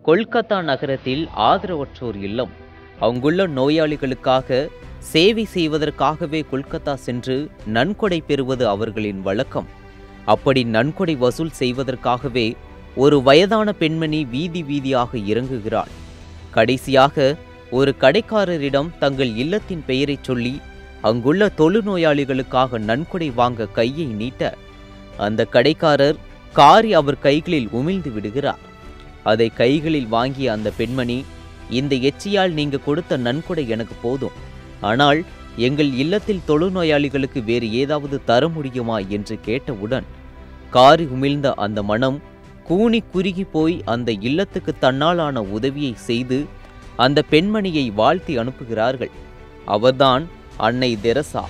கொல்கத்தா நகரத்தில் ஆதரவற்றோர் இல்லம் அங்குள்ள நோயாளிகளுக்காக சேவை செய்வதற்காகவே கொல்கத்தா சென்று நன்கொடை பெறுவது அவர்களின் வழக்கம் அப்படி நன்கொடை வசூல் செய்வதற்காகவே ஒரு வயதான பெண்மணி வீதி வீதியாக இறங்குகிறாள் கடைசியாக ஒரு கடைக்காரரிடம் தங்கள் இல்லத்தின் பெயரைச் சொல்லி அங்குள்ள தொழுநோயாளிகளுக்காக நன்கொடை வாங்க கையை நீட்ட அந்த கடைக்காரர் காரி அவர் கைகளில் உமிழ்ந்து விடுகிறார் அதை கைகளில் வாங்கிய அந்த பெண்மணி இந்த எச்சியால் நீங்க கொடுத்த நன்கொடை எனக்கு போதும் ஆனால் எங்கள் இல்லத்தில் தொழுநோயாளிகளுக்கு வேறு ஏதாவது தர முடியுமா என்று கேட்டவுடன் காரி உமிழ்ந்த அந்த மனம் கூனி குறுகி போய் அந்த இல்லத்துக்கு தன்னாலான உதவியை செய்து அந்த பெண்மணியை வாழ்த்தி அனுப்புகிறார்கள் அவர்தான் அன்னை தெரசா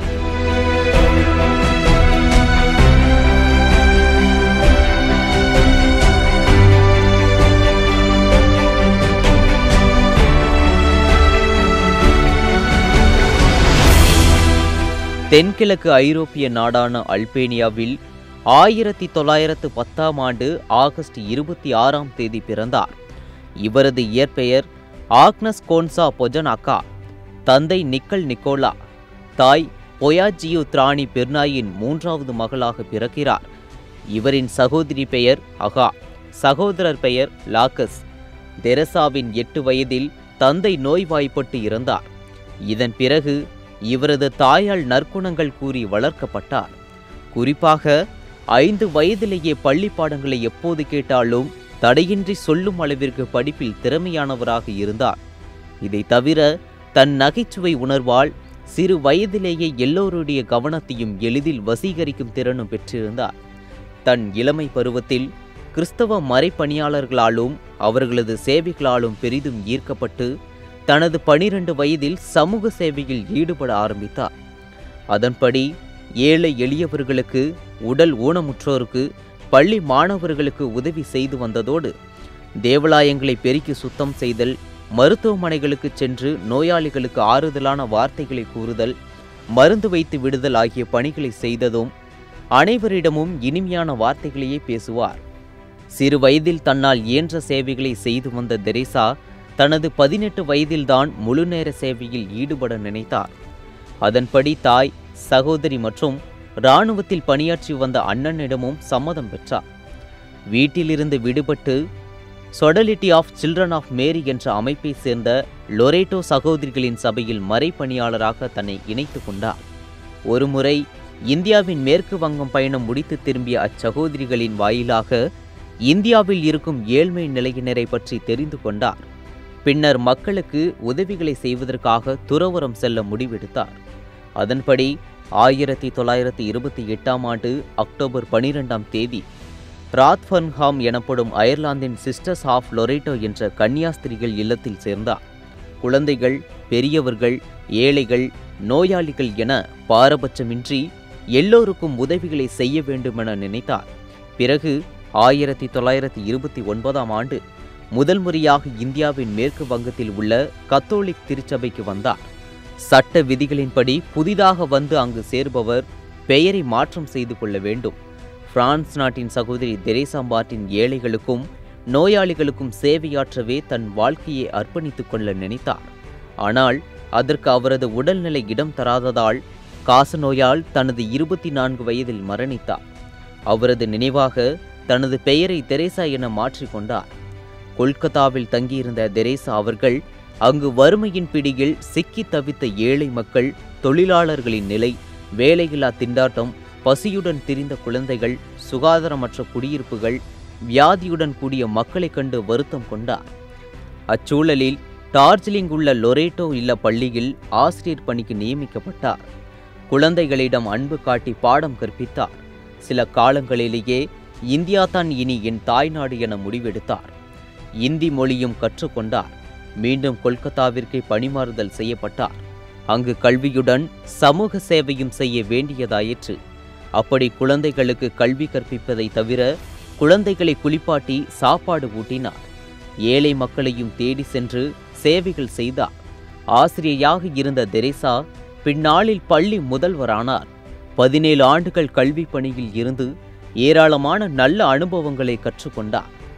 தென்கிழக்கு ஐரோப்பிய நாடான அல்பேனியாவில் ஆயிரத்தி தொள்ளாயிரத்து பத்தாம் ஆண்டு ஆகஸ்ட் இருபத்தி ஆறாம் தேதி பிறந்தார் இவரது இயற்பெயர் ஆக்னஸ் கோன்சா பொஜனாக்கா தந்தை நிக்கல் நிக்கோலா தாய் பொயாஜியு திராணி பெர்னாயின் மூன்றாவது மகளாக பிறக்கிறார் இவரின் சகோதரி பெயர் அகா சகோதரர் பெயர் லாக்கஸ் தெரசாவின் எட்டு வயதில் தந்தை நோய்வாய்ப்பட்டு இறந்தார் இதன் பிறகு இவரது தாயால் நற்குணங்கள் கூறி வளர்க்கப்பட்டார் குறிப்பாக ஐந்து வயதிலேயே பள்ளி பாடங்களை எப்போது கேட்டாலும் தடையின்றி சொல்லும் அளவிற்கு படிப்பில் திறமையானவராக இருந்தார் இதை தவிர தன் நகைச்சுவை உணர்வால் சிறு வயதிலேயே எல்லோருடைய கவனத்தையும் எளிதில் வசீகரிக்கும் திறனும் பெற்றிருந்தார் தன் இளமை பருவத்தில் கிறிஸ்தவ மறைப்பணியாளர்களாலும் அவர்களது சேவைகளாலும் பெரிதும் ஈர்க்கப்பட்டு தனது பனிரெண்டு வயதில் சமூக சேவையில் ஈடுபட ஆரம்பித்தார் அதன்படி ஏழை எளியவர்களுக்கு உடல் ஊனமுற்றோருக்கு பள்ளி மாணவர்களுக்கு உதவி செய்து வந்ததோடு தேவாலயங்களை பெருக்கி சுத்தம் செய்தல் மருத்துவமனைகளுக்கு சென்று நோயாளிகளுக்கு ஆறுதலான வார்த்தைகளை கூறுதல் மருந்து வைத்து விடுதல் ஆகிய பணிகளை செய்ததும் அனைவரிடமும் இனிமையான வார்த்தைகளையே பேசுவார் சிறு வயதில் தன்னால் இயன்ற சேவைகளை செய்து வந்த தெரேசா தனது பதினெட்டு வயதில்தான் முழுநேர சேவையில் ஈடுபட நினைத்தார் அதன்படி தாய் சகோதரி மற்றும் இராணுவத்தில் பணியாற்றி வந்த அண்ணனிடமும் சம்மதம் பெற்றார் வீட்டிலிருந்து விடுபட்டு sodality of children of Mary என்ற அமைப்பை சேர்ந்த லொரேட்டோ சகோதரிகளின் சபையில் மறைப்பணியாளராக தன்னை இணைத்துக் கொண்டார் ஒருமுறை இந்தியாவின் மேற்கு வங்கம் பயணம் முடித்து திரும்பிய அச்சகோதரிகளின் வாயிலாக இந்தியாவில் இருக்கும் ஏழ்மை நிலையினரை பற்றி தெரிந்து கொண்டார் பின்னர் மக்களுக்கு உதவிகளை செய்வதற்காக துறவரம் செல்ல முடிவெடுத்தார் அதன்படி ஆயிரத்தி தொள்ளாயிரத்தி இருபத்தி எட்டாம் ஆண்டு அக்டோபர் பனிரெண்டாம் தேதி ராத்ஃபர்ன்ஹாம் எனப்படும் அயர்லாந்தின் சிஸ்டர்ஸ் ஆஃப் லொரேட்டோ என்ற கன்னியாஸ்திரிகள் இல்லத்தில் சேர்ந்தார் குழந்தைகள் பெரியவர்கள் ஏழைகள் நோயாளிகள் என பாரபட்சமின்றி எல்லோருக்கும் உதவிகளை செய்ய வேண்டுமென நினைத்தார் பிறகு ஆயிரத்தி தொள்ளாயிரத்தி இருபத்தி ஒன்பதாம் ஆண்டு முதல் முறையாக இந்தியாவின் மேற்கு வங்கத்தில் உள்ள கத்தோலிக் திருச்சபைக்கு வந்தார் சட்ட விதிகளின்படி புதிதாக வந்து அங்கு சேர்பவர் பெயரை மாற்றம் செய்து கொள்ள வேண்டும் பிரான்ஸ் நாட்டின் சகோதரி தெரேசாம்பாட்டின் ஏழைகளுக்கும் நோயாளிகளுக்கும் சேவையாற்றவே தன் வாழ்க்கையை அர்ப்பணித்துக் கொள்ள நினைத்தார் ஆனால் அதற்கு அவரது உடல்நிலை இடம் தராததால் காசநோயால் தனது இருபத்தி நான்கு வயதில் மரணித்தார் அவரது நினைவாக தனது பெயரை தெரேசா என மாற்றிக்கொண்டார் கொல்கத்தாவில் தங்கியிருந்த தெரேசா அவர்கள் அங்கு வறுமையின் பிடியில் சிக்கி தவித்த ஏழை மக்கள் தொழிலாளர்களின் நிலை வேலையில்லா திண்டாட்டம் பசியுடன் திரிந்த குழந்தைகள் சுகாதாரமற்ற குடியிருப்புகள் வியாதியுடன் கூடிய மக்களைக் கண்டு வருத்தம் கொண்டார் அச்சூழலில் டார்ஜிலிங் உள்ள லொரேட்டோ இல்ல பள்ளியில் ஆசிரியர் பணிக்கு நியமிக்கப்பட்டார் குழந்தைகளிடம் அன்பு காட்டி பாடம் கற்பித்தார் சில காலங்களிலேயே இந்தியா தான் இனி என் தாய்நாடு என முடிவெடுத்தார் இந்தி மொழியும் கற்றுக்கொண்டார் மீண்டும் கொல்கத்தாவிற்கே பணிமாறுதல் செய்யப்பட்டார் அங்கு கல்வியுடன் சமூக சேவையும் செய்ய வேண்டியதாயிற்று அப்படி குழந்தைகளுக்கு கல்வி கற்பிப்பதை தவிர குழந்தைகளை குளிப்பாட்டி சாப்பாடு ஊட்டினார் ஏழை மக்களையும் தேடி சென்று சேவைகள் செய்தார் ஆசிரியையாக இருந்த தெரேசா பின்னாளில் பள்ளி முதல்வரானார் பதினேழு ஆண்டுகள் கல்வி பணியில் இருந்து ஏராளமான நல்ல அனுபவங்களை கற்றுக்கொண்டார்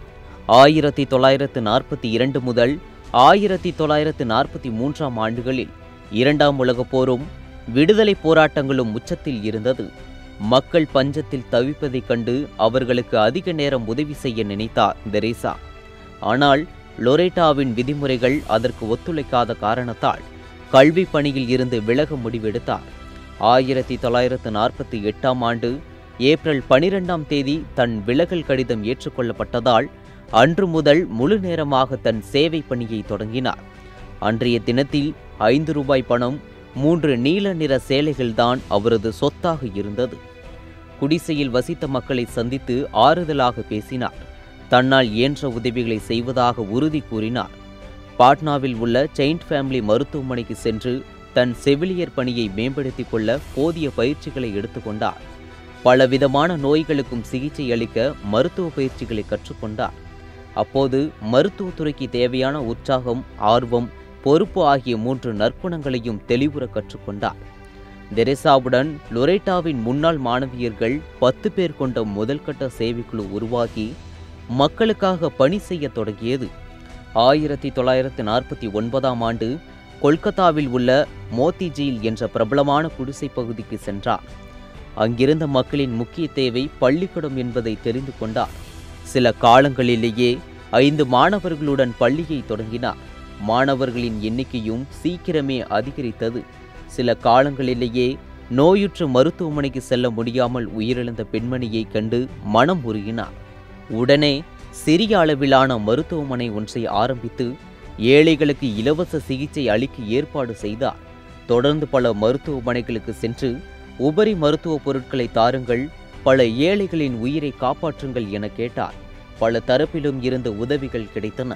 ஆயிரத்தி தொள்ளாயிரத்து நாற்பத்தி இரண்டு முதல் ஆயிரத்தி தொள்ளாயிரத்து நாற்பத்தி மூன்றாம் ஆண்டுகளில் இரண்டாம் உலகப் போரும் விடுதலை போராட்டங்களும் உச்சத்தில் இருந்தது மக்கள் பஞ்சத்தில் தவிப்பதைக் கண்டு அவர்களுக்கு அதிக நேரம் உதவி செய்ய நினைத்தார் தெரேசா ஆனால் லொரேட்டாவின் விதிமுறைகள் அதற்கு ஒத்துழைக்காத காரணத்தால் கல்வி பணியில் இருந்து விலக முடிவெடுத்தார் ஆயிரத்தி தொள்ளாயிரத்து நாற்பத்தி எட்டாம் ஆண்டு ஏப்ரல் பனிரெண்டாம் தேதி தன் விலகல் கடிதம் ஏற்றுக்கொள்ளப்பட்டதால் அன்று முதல் முழு நேரமாக தன் சேவை பணியை தொடங்கினார் அன்றைய தினத்தில் ஐந்து ரூபாய் பணம் மூன்று நீல நிற சேலைகள்தான் அவரது சொத்தாக இருந்தது குடிசையில் வசித்த மக்களை சந்தித்து ஆறுதலாக பேசினார் தன்னால் இயன்ற உதவிகளை செய்வதாக உறுதி கூறினார் பாட்னாவில் உள்ள செயின்ட் ஃபேமிலி மருத்துவமனைக்கு சென்று தன் செவிலியர் பணியை மேம்படுத்திக் கொள்ள போதிய பயிற்சிகளை எடுத்துக்கொண்டார் பலவிதமான நோய்களுக்கும் சிகிச்சை அளிக்க மருத்துவ பயிற்சிகளை கற்றுக்கொண்டார் அப்போது மருத்துவத்துறைக்கு தேவையான உற்சாகம் ஆர்வம் பொறுப்பு ஆகிய மூன்று நற்குணங்களையும் தெளிவுற கற்றுக்கொண்டார் தெரேசாவுடன் லொரேட்டாவின் முன்னாள் மாணவியர்கள் பத்து பேர் கொண்ட முதல்கட்ட சேவைக்குழு உருவாகி மக்களுக்காக பணி செய்ய தொடங்கியது ஆயிரத்தி தொள்ளாயிரத்து நாற்பத்தி ஒன்பதாம் ஆண்டு கொல்கத்தாவில் உள்ள மோத்திஜீல் என்ற பிரபலமான குடிசை பகுதிக்கு சென்றார் அங்கிருந்த மக்களின் முக்கிய தேவை பள்ளிக்கூடம் என்பதை தெரிந்து கொண்டார் சில காலங்களிலேயே ஐந்து மாணவர்களுடன் பள்ளியை தொடங்கினார் மாணவர்களின் எண்ணிக்கையும் சீக்கிரமே அதிகரித்தது சில காலங்களிலேயே நோயுற்று மருத்துவமனைக்கு செல்ல முடியாமல் உயிரிழந்த பெண்மணியை கண்டு மனம் உருகினார் உடனே சிறிய அளவிலான மருத்துவமனை ஒன்றை ஆரம்பித்து ஏழைகளுக்கு இலவச சிகிச்சை அளிக்க ஏற்பாடு செய்தார் தொடர்ந்து பல மருத்துவமனைகளுக்கு சென்று உபரி மருத்துவ பொருட்களை தாருங்கள் பல ஏழைகளின் உயிரை காப்பாற்றுங்கள் என கேட்டார் பல தரப்பிலும் இருந்த உதவிகள் கிடைத்தன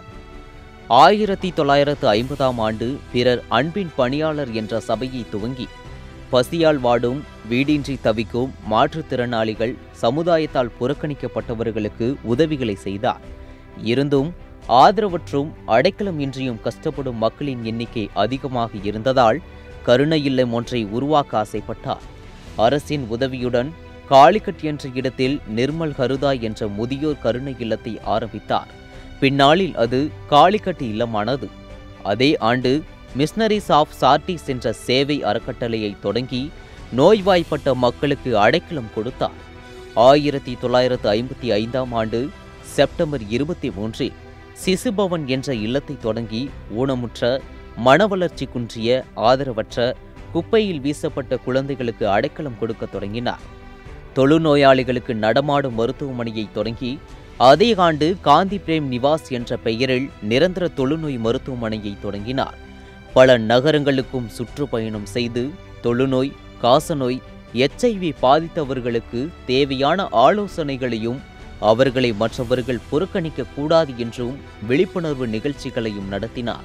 ஆயிரத்தி தொள்ளாயிரத்து ஐம்பதாம் ஆண்டு பிறர் அன்பின் பணியாளர் என்ற சபையை துவங்கி பசியால் வாடும் வீடின்றி தவிக்கும் மாற்றுத்திறனாளிகள் சமுதாயத்தால் புறக்கணிக்கப்பட்டவர்களுக்கு உதவிகளை செய்தார் இருந்தும் ஆதரவற்றும் அடைக்கலம் இன்றியும் கஷ்டப்படும் மக்களின் எண்ணிக்கை அதிகமாக இருந்ததால் கருணை இல்லம் ஒன்றை உருவாக்க ஆசைப்பட்டார் அரசின் உதவியுடன் காளிக்கட் என்ற இடத்தில் நிர்மல் ஹருதா என்ற முதியோர் கருணை இல்லத்தை ஆரம்பித்தார் பின்னாளில் அது காளிக்கட்டு இல்லமானது அதே ஆண்டு மிஷனரிஸ் ஆஃப் சார்டிஸ் என்ற சேவை அறக்கட்டளையை தொடங்கி நோய்வாய்ப்பட்ட மக்களுக்கு அடைக்கலம் கொடுத்தார் ஆயிரத்தி தொள்ளாயிரத்து ஐம்பத்தி ஐந்தாம் ஆண்டு செப்டம்பர் இருபத்தி மூன்றில் சிசுபவன் என்ற இல்லத்தை தொடங்கி ஊனமுற்ற மனவளர்ச்சி குன்றிய ஆதரவற்ற குப்பையில் வீசப்பட்ட குழந்தைகளுக்கு அடைக்கலம் கொடுக்க தொடங்கினார் தொழுநோயாளிகளுக்கு நடமாடும் மருத்துவமனையை தொடங்கி அதே ஆண்டு காந்தி பிரேம் நிவாஸ் என்ற பெயரில் நிரந்தர தொழுநோய் மருத்துவமனையை தொடங்கினார் பல நகரங்களுக்கும் சுற்றுப்பயணம் செய்து தொழுநோய் காசநோய் எச்ஐவி பாதித்தவர்களுக்கு தேவையான ஆலோசனைகளையும் அவர்களை மற்றவர்கள் புறக்கணிக்க கூடாது என்றும் விழிப்புணர்வு நிகழ்ச்சிகளையும் நடத்தினார்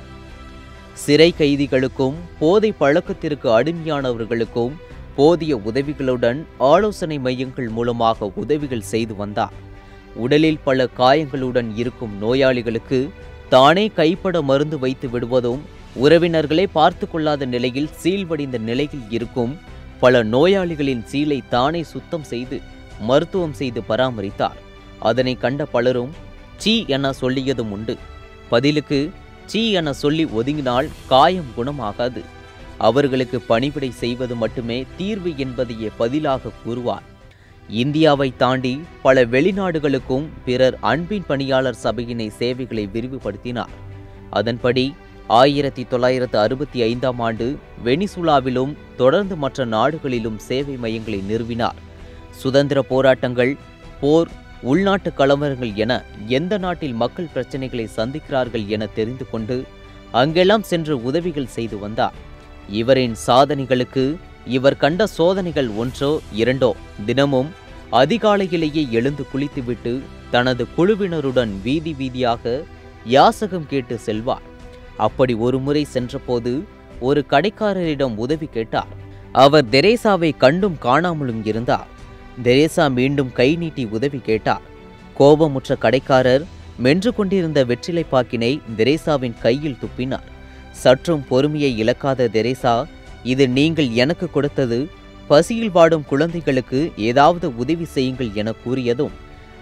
சிறை கைதிகளுக்கும் போதை பழக்கத்திற்கு அடிமையானவர்களுக்கும் போதிய உதவிகளுடன் ஆலோசனை மையங்கள் மூலமாக உதவிகள் செய்து வந்தார் உடலில் பல காயங்களுடன் இருக்கும் நோயாளிகளுக்கு தானே கைப்பட மருந்து வைத்து விடுவதும் உறவினர்களே பார்த்து கொள்ளாத நிலையில் சீல்வடிந்த நிலையில் இருக்கும் பல நோயாளிகளின் சீலை தானே சுத்தம் செய்து மருத்துவம் செய்து பராமரித்தார் அதனை கண்ட பலரும் சீ என சொல்லியதும் உண்டு பதிலுக்கு சீ என சொல்லி ஒதுங்கினால் காயம் குணமாகாது அவர்களுக்கு பணிவிடை செய்வது மட்டுமே தீர்வு என்பதையே பதிலாக கூறுவார் இந்தியாவை தாண்டி பல வெளிநாடுகளுக்கும் பிறர் அன்பின் பணியாளர் சபையினை சேவைகளை விரிவுபடுத்தினார் அதன்படி ஆயிரத்தி தொள்ளாயிரத்து அறுபத்தி ஐந்தாம் ஆண்டு வெனிசுலாவிலும் தொடர்ந்து மற்ற நாடுகளிலும் சேவை மையங்களை நிறுவினார் சுதந்திர போராட்டங்கள் போர் உள்நாட்டு கலவரங்கள் என எந்த நாட்டில் மக்கள் பிரச்சனைகளை சந்திக்கிறார்கள் என தெரிந்து கொண்டு அங்கெல்லாம் சென்று உதவிகள் செய்து வந்தார் இவரின் சாதனைகளுக்கு இவர் கண்ட சோதனைகள் ஒன்றோ இரண்டோ தினமும் அதிகாலையிலேயே எழுந்து குளித்துவிட்டு தனது குழுவினருடன் வீதி வீதியாக யாசகம் கேட்டு செல்வார் அப்படி ஒரு முறை சென்றபோது ஒரு கடைக்காரரிடம் உதவி கேட்டார் அவர் தெரேசாவை கண்டும் காணாமலும் இருந்தார் தெரேசா மீண்டும் கை நீட்டி உதவி கேட்டார் கோபமுற்ற கடைக்காரர் மென்று கொண்டிருந்த வெற்றிலை பாக்கினை தெரேசாவின் கையில் துப்பினார் சற்றும் பொறுமையை இழக்காத தெரேசா இது நீங்கள் எனக்கு கொடுத்தது பசியில் வாடும் குழந்தைகளுக்கு ஏதாவது உதவி செய்யுங்கள் என கூறியதும்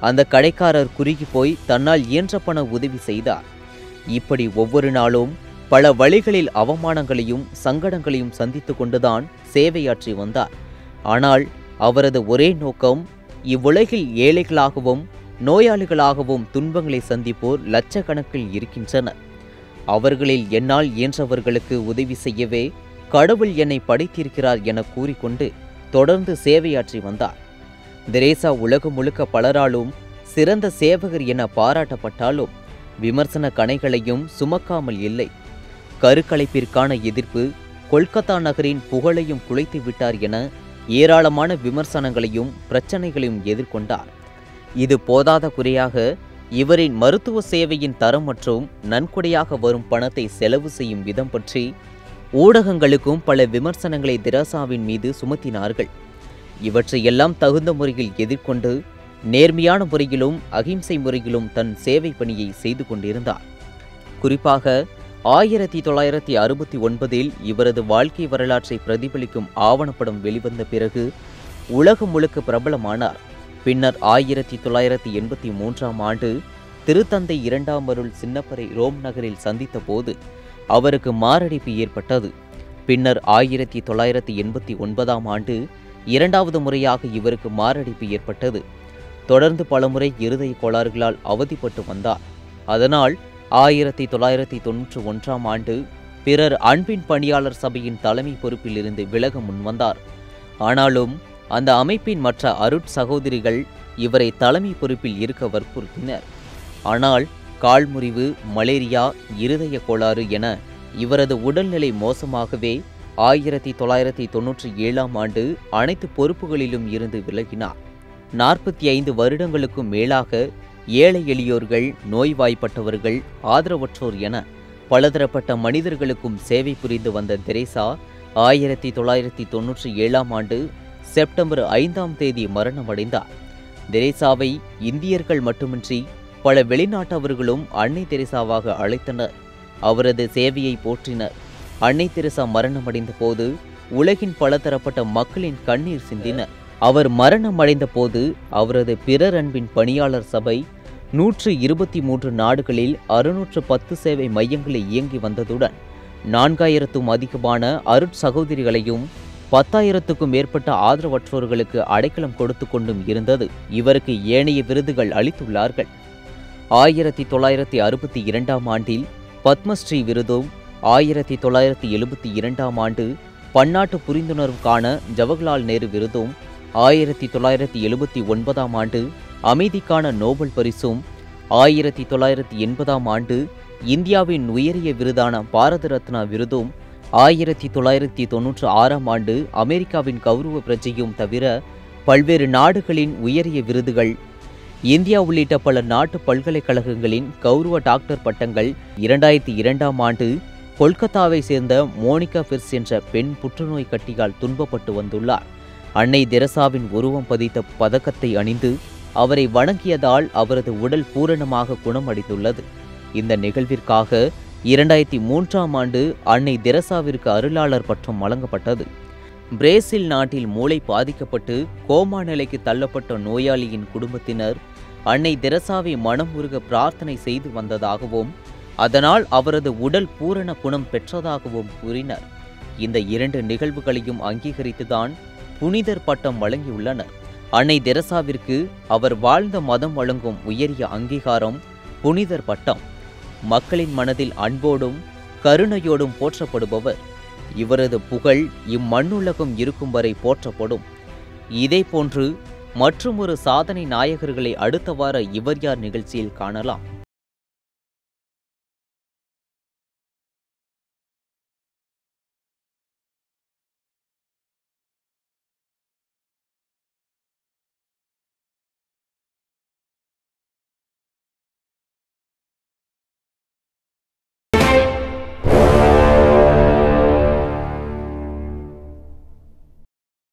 அந்த கடைக்காரர் குறுகி போய் தன்னால் இயன்ற பண உதவி செய்தார் இப்படி ஒவ்வொரு நாளும் பல வழிகளில் அவமானங்களையும் சங்கடங்களையும் சந்தித்து கொண்டுதான் சேவையாற்றி வந்தார் ஆனால் அவரது ஒரே நோக்கம் இவ்வுலகில் ஏழைகளாகவும் நோயாளிகளாகவும் துன்பங்களை சந்திப்போர் லட்சக்கணக்கில் இருக்கின்றனர் அவர்களில் என்னால் இயன்றவர்களுக்கு உதவி செய்யவே கடவுள் என்னை படைத்திருக்கிறார் என கூறிக்கொண்டு தொடர்ந்து சேவையாற்றி வந்தார் தெரேசா உலகம் முழுக்க பலராலும் சிறந்த சேவகர் என பாராட்டப்பட்டாலும் விமர்சன கணைகளையும் சுமக்காமல் இல்லை கருக்கலைப்பிற்கான எதிர்ப்பு கொல்கத்தா நகரின் புகழையும் குலைத்து விட்டார் என ஏராளமான விமர்சனங்களையும் பிரச்சனைகளையும் எதிர்கொண்டார் இது போதாத குறையாக இவரின் மருத்துவ சேவையின் தரம் மற்றும் நன்கொடையாக வரும் பணத்தை செலவு செய்யும் விதம் பற்றி ஊடகங்களுக்கும் பல விமர்சனங்களை தெரசாவின் மீது சுமத்தினார்கள் இவற்றையெல்லாம் தகுந்த முறையில் எதிர்கொண்டு நேர்மையான முறையிலும் அகிம்சை முறையிலும் தன் சேவை பணியை செய்து கொண்டிருந்தார் குறிப்பாக ஆயிரத்தி தொள்ளாயிரத்தி அறுபத்தி ஒன்பதில் இவரது வாழ்க்கை வரலாற்றை பிரதிபலிக்கும் ஆவணப்படம் வெளிவந்த பிறகு உலகம் முழுக்க பிரபலமானார் பின்னர் ஆயிரத்தி தொள்ளாயிரத்தி எண்பத்தி மூன்றாம் ஆண்டு திருத்தந்தை இரண்டாம் அருள் சின்னப்பரை ரோம் நகரில் சந்தித்த போது அவருக்கு மாரடைப்பு ஏற்பட்டது பின்னர் ஆயிரத்தி தொள்ளாயிரத்தி எண்பத்தி ஒன்பதாம் ஆண்டு இரண்டாவது முறையாக இவருக்கு மாரடைப்பு ஏற்பட்டது தொடர்ந்து பலமுறை இருதய கோளாறுகளால் அவதிப்பட்டு வந்தார் அதனால் ஆயிரத்தி தொள்ளாயிரத்தி தொன்னூற்றி ஒன்றாம் ஆண்டு பிறர் அன்பின் பணியாளர் சபையின் தலைமை பொறுப்பில் இருந்து விலக முன்வந்தார் ஆனாலும் அந்த அமைப்பின் மற்ற அருட் சகோதரிகள் இவரை தலைமை பொறுப்பில் இருக்க வற்புறுத்தினர் ஆனால் கால்முறிவு மலேரியா இருதய கோளாறு என இவரது உடல்நிலை மோசமாகவே ஆயிரத்தி தொள்ளாயிரத்தி தொன்னூற்றி ஏழாம் ஆண்டு அனைத்து பொறுப்புகளிலும் இருந்து விலகினார் நாற்பத்தி ஐந்து வருடங்களுக்கும் மேலாக ஏழை எளியோர்கள் நோய்வாய்ப்பட்டவர்கள் ஆதரவற்றோர் என பலதரப்பட்ட மனிதர்களுக்கும் சேவை புரிந்து வந்த தெரேசா ஆயிரத்தி தொள்ளாயிரத்தி தொன்னூற்றி ஏழாம் ஆண்டு செப்டம்பர் ஐந்தாம் தேதி மரணமடைந்தார் தெரேசாவை இந்தியர்கள் மட்டுமின்றி பல வெளிநாட்டவர்களும் அன்னை தெரேசாவாக அழைத்தனர் அவரது சேவையை போற்றினர் அன்னை தெரசா மரணமடைந்த போது உலகின் பலதரப்பட்ட மக்களின் கண்ணீர் சிந்தினர் அவர் மரணமடைந்த போது அவரது பிறர் அன்பின் பணியாளர் சபை நூற்று இருபத்தி மூன்று நாடுகளில் அறுநூற்று பத்து சேவை மையங்களை இயங்கி வந்ததுடன் நான்காயிரத்தும் அதிகமான அருட் சகோதரிகளையும் பத்தாயிரத்துக்கும் மேற்பட்ட ஆதரவற்றோர்களுக்கு அடைக்கலம் கொடுத்து கொண்டும் இருந்தது இவருக்கு ஏனைய விருதுகள் அளித்துள்ளார்கள் ஆயிரத்தி தொள்ளாயிரத்தி அறுபத்தி இரண்டாம் ஆண்டில் பத்மஸ்ரீ விருதும் ஆயிரத்தி தொள்ளாயிரத்தி எழுபத்தி இரண்டாம் ஆண்டு பன்னாட்டு புரிந்துணர்வுக்கான ஜவஹர்லால் நேரு விருதும் ஆயிரத்தி தொள்ளாயிரத்தி எழுபத்தி ஒன்பதாம் ஆண்டு அமைதிக்கான நோபல் பரிசும் ஆயிரத்தி தொள்ளாயிரத்தி எண்பதாம் ஆண்டு இந்தியாவின் உயரிய விருதான பாரத ரத்னா விருதும் ஆயிரத்தி தொள்ளாயிரத்தி தொன்னூற்று ஆறாம் ஆண்டு அமெரிக்காவின் கௌரவ பிரஜையும் தவிர பல்வேறு நாடுகளின் உயரிய விருதுகள் இந்தியா உள்ளிட்ட பல நாட்டு பல்கலைக்கழகங்களின் கௌரவ டாக்டர் பட்டங்கள் இரண்டாயிரத்தி இரண்டாம் ஆண்டு கொல்கத்தாவை சேர்ந்த மோனிகா பிர்ஸ் என்ற பெண் புற்றுநோய் கட்டியால் துன்பப்பட்டு வந்துள்ளார் அன்னை தெரசாவின் உருவம் பதித்த பதக்கத்தை அணிந்து அவரை வணங்கியதால் அவரது உடல் பூரணமாக குணமடைந்துள்ளது இந்த நிகழ்விற்காக இரண்டாயிரத்தி மூன்றாம் ஆண்டு அன்னை தெரசாவிற்கு அருளாளர் பட்டம் வழங்கப்பட்டது பிரேசில் நாட்டில் மூளை பாதிக்கப்பட்டு கோமா நிலைக்கு தள்ளப்பட்ட நோயாளியின் குடும்பத்தினர் அன்னை தெரசாவை மனமுருக பிரார்த்தனை செய்து வந்ததாகவும் அதனால் அவரது உடல் பூரண குணம் பெற்றதாகவும் கூறினர் இந்த இரண்டு நிகழ்வுகளையும் அங்கீகரித்துதான் புனிதர் பட்டம் வழங்கியுள்ளனர் அன்னை தெரசாவிற்கு அவர் வாழ்ந்த மதம் வழங்கும் உயரிய அங்கீகாரம் புனிதர் பட்டம் மக்களின் மனதில் அன்போடும் கருணையோடும் போற்றப்படுபவர் இவரது புகழ் இம்மண்ணுலகம் இருக்கும் வரை போற்றப்படும் இதேபோன்று மற்றுமொரு சாதனை நாயகர்களை அடுத்த வார இவர் யார் நிகழ்ச்சியில் காணலாம்